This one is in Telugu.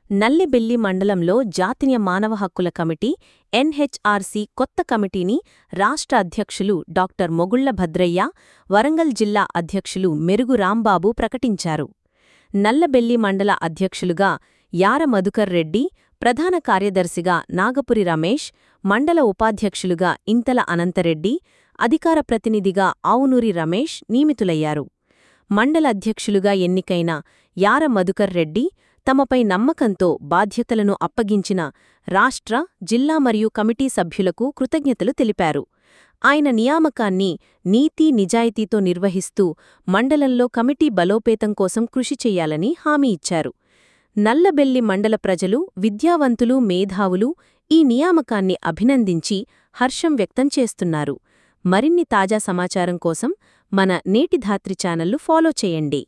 నల్లెబెల్లి మండలంలో జాతీయ మానవ హక్కుల కమిటీ ఎన్హెచ్ఆర్సీ కొత్త కమిటీని రాష్ట్ర అధ్యక్షులు డాక్టర్ మొగుళ్ల భద్రయ్య వరంగల్ జిల్లా అధ్యక్షులు మెరుగు రాంబాబు ప్రకటించారు నల్లబెల్లి మండల అధ్యక్షులుగా యార మధుకర్ రెడ్డి ప్రధాన కార్యదర్శిగా నాగపురి రమేష్ మండల ఉపాధ్యక్షులుగా ఇంతల అనంతరెడ్డి అధికార ప్రతినిధిగా ఆవునూరి రమేష్ నియమితులయ్యారు మండల అధ్యక్షులుగా ఎన్నికైన యార మధుకర్ రెడ్డి తమపై నమ్మకంతో బాధ్యతలను అప్పగించిన రాష్ట్ర జిల్లా మరియు కమిటీ సభ్యులకు కృతజ్ఞతలు తెలిపారు ఆయన నియామకాన్ని నీతి నిజాయితీతో నిర్వహిస్తూ మండలంలో కమిటీ బలోపేతం కోసం కృషి చెయ్యాలని హామీ ఇచ్చారు నల్లబెల్లి మండల ప్రజలు విద్యావంతులు మేధావులు ఈ నియామకాన్ని అభినందించి హర్షం వ్యక్తం చేస్తున్నారు మరిన్ని తాజా సమాచారం కోసం మన నేటి ధాత్రి ఛానల్ను ఫాలో చేయండి